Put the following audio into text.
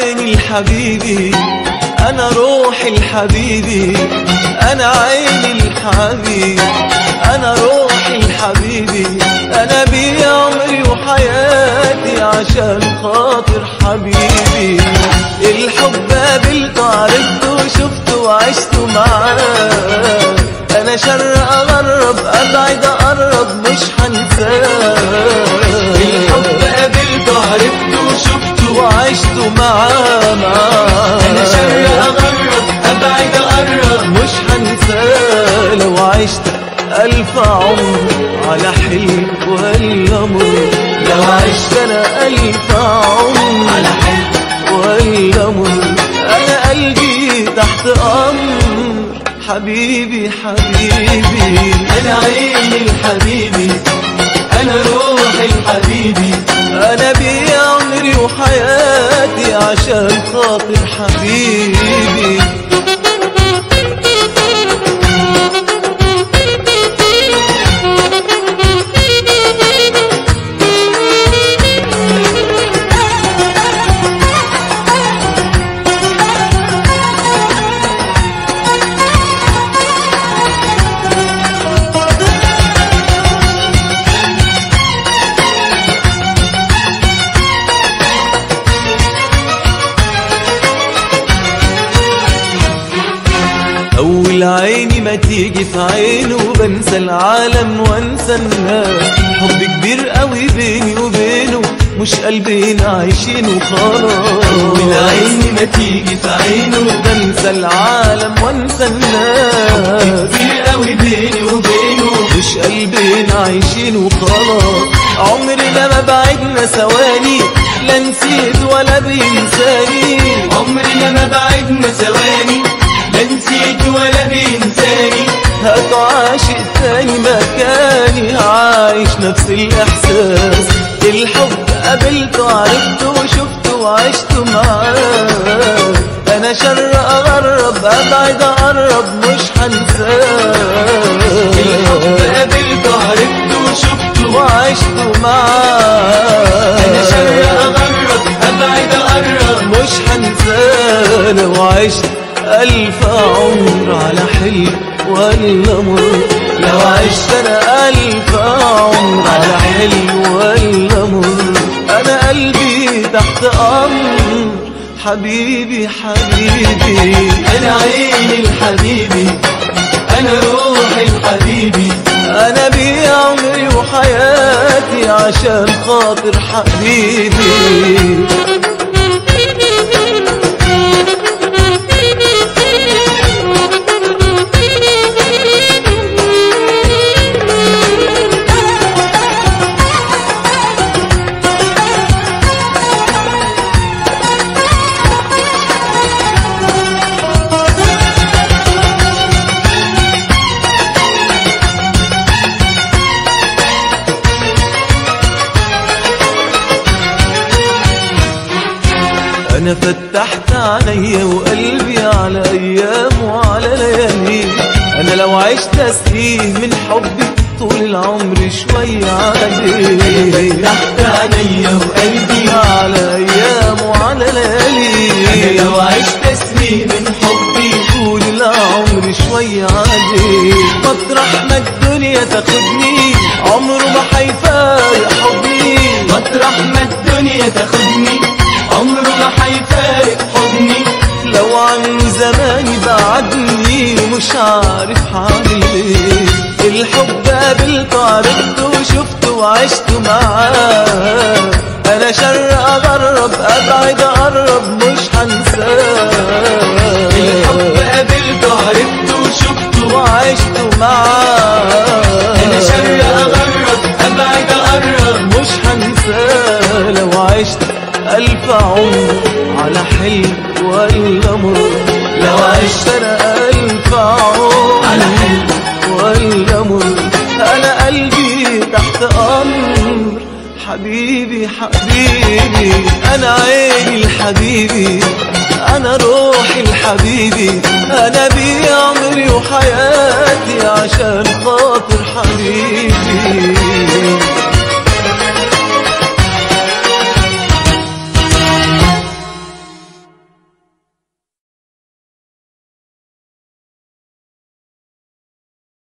عيني الحبيبي انا روحي الحبيبي انا عيني الحبيبي انا روحي الحبيبي انا بيه عمري وحياتي عشان خاطر حبيبي الحب قابلته عرفته وشفته وعشته معاه انا شر اغرب ابعد اقرب مش هنساه الحب قابلته عرفته وشفته وعشته معاه معاه انا شر اغرب ابعد اقرب مش هنساه لو عشت ألف عمر على حلم ولا مر لو عشت أنا ألف عمر على حلم ولا مر أنا قلبي تحت أمر حبيبي حبيبي انا عيني الحبيبي انا روحي الحبيبي أنا بيه عمري وحياتي عشان خاطر حبيبي أول عيني ما تيجي في عينه بنسى العالم وانسى الناس حب كبير قوي بيني وبينه مش قلبين عايشين وخلاص من عيني ما تيجي في عينه بنسى العالم وانسى الناس كتير قوي بيني وبينه مش قلبين عايشين وخلاص عمرنا ما بعدنا ثواني لا نسيت ولا بينساني عمرنا ما بعدنا ثواني لا نسيت ولا بينساني هات عاشق تاني مكاني عايش نفس الإحساس الحب قابلته عرفته وشفته وعشته معاه أنا شر أغرب أبعد أقرب مش هنساه الحب قابلته عرفته وشفته وعشته معاه انا شر اغرب ابعد اقرب مش هنساه لو عشت ألف عمر على حلم ولا مر لو عشت أنا ألف عمر على حلم ولا مر أنا قلبي تحت أمر حبيبي حبيبي انا عيني الحبيبي انا روحي الحبيبي أنا بيه عمري وحياتي عشان خاطر حبيبي انا فتحت عينيا وقلبي على ايام وعلى ليالي انا لو عشت اسقيه من حبي طول العمر شوية عليه تحت عينيا وقلبي على ايام وعلى ليالي انا لو عشت اسمي من حبي طول العمر شوية عليه مطرح ما الدنيا تاخدني عمره ما هيفارق حضني مطرح ما الدنيا تاخدني عمره ما هيفارق حضني لو عن زماني بعدني مش عارف هعمل ايه الحب قابلته عرفته وشفته وعشته معاه انا شر اغرب ابعد اقرب مش هنساه الحب قابلته عرفته وشفته وعشته معاه انا شر اغرب ابعد اقرب مش هنساه لو عشت ألف عمر على حلم ولا مر لو عشت أنا ألف عمر على حلم ولا مر أنا قلبي تحت أمر حبيبي حبيبي أنا عيني الحبيبي أنا روحي الحبيبي أنا بيه عمري وحياتي عشان خاطر حبيبي